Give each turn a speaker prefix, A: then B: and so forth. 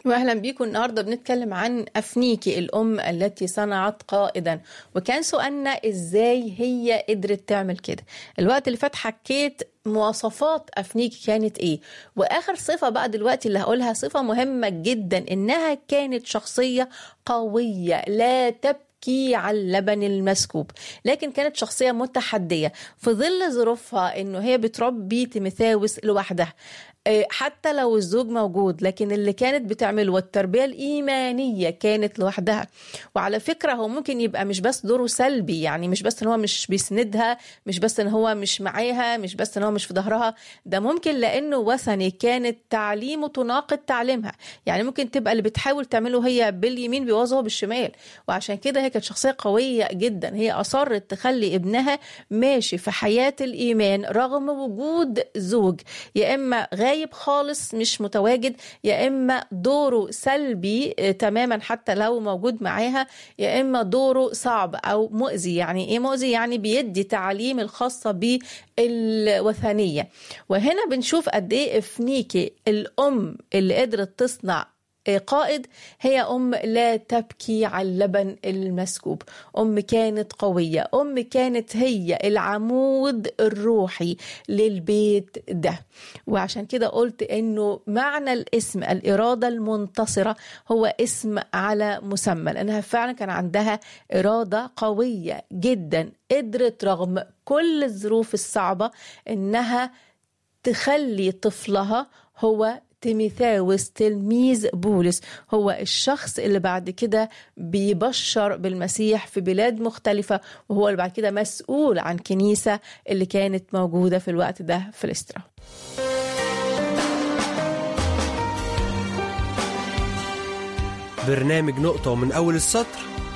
A: واهلا بيكم النهارده بنتكلم عن افنيكي الام التي صنعت قائدا وكان سؤالنا ازاي هي قدرت تعمل كده الوقت اللي فات حكيت مواصفات افنيكي كانت ايه واخر صفه بقى دلوقتي اللي هقولها صفه مهمه جدا انها كانت شخصيه قويه لا تبكي تبكي على اللبن المسكوب لكن كانت شخصية متحدية في ظل ظروفها انه هي بتربي تيميثاوس لوحدها حتى لو الزوج موجود لكن اللي كانت بتعمله والتربية الإيمانية كانت لوحدها وعلى فكرة هو ممكن يبقى مش بس دوره سلبي يعني مش بس ان هو مش بيسندها مش بس ان هو مش معاها مش بس ان هو مش في ظهرها ده ممكن لأنه وثني كانت تعليمه تناقض تعليمها يعني ممكن تبقى اللي بتحاول تعمله هي باليمين بيوظفه بالشمال وعشان كده هي كانت شخصية قوية جدا هي أصرت تخلي ابنها ماشي في حياة الإيمان رغم وجود زوج يا إما غايب خالص مش متواجد يا اما دوره سلبي تماما حتى لو موجود معاها يا اما دوره صعب او مؤذي يعني ايه مؤذي يعني بيدي تعاليم الخاصه بالوثنيه وهنا بنشوف قد ايه افنيكي الام اللي قدرت تصنع قائد هي أم لا تبكي على اللبن المسكوب أم كانت قوية أم كانت هي العمود الروحي للبيت ده وعشان كده قلت أنه معنى الاسم الإرادة المنتصرة هو اسم على مسمى لأنها فعلا كان عندها إرادة قوية جدا قدرت رغم كل الظروف الصعبة أنها تخلي طفلها هو تيميثاوس تلميذ بولس هو الشخص اللي بعد كده بيبشر بالمسيح في بلاد مختلفة وهو اللي بعد كده مسؤول عن كنيسة اللي كانت موجودة في الوقت ده في الاسترا
B: برنامج نقطة ومن أول السطر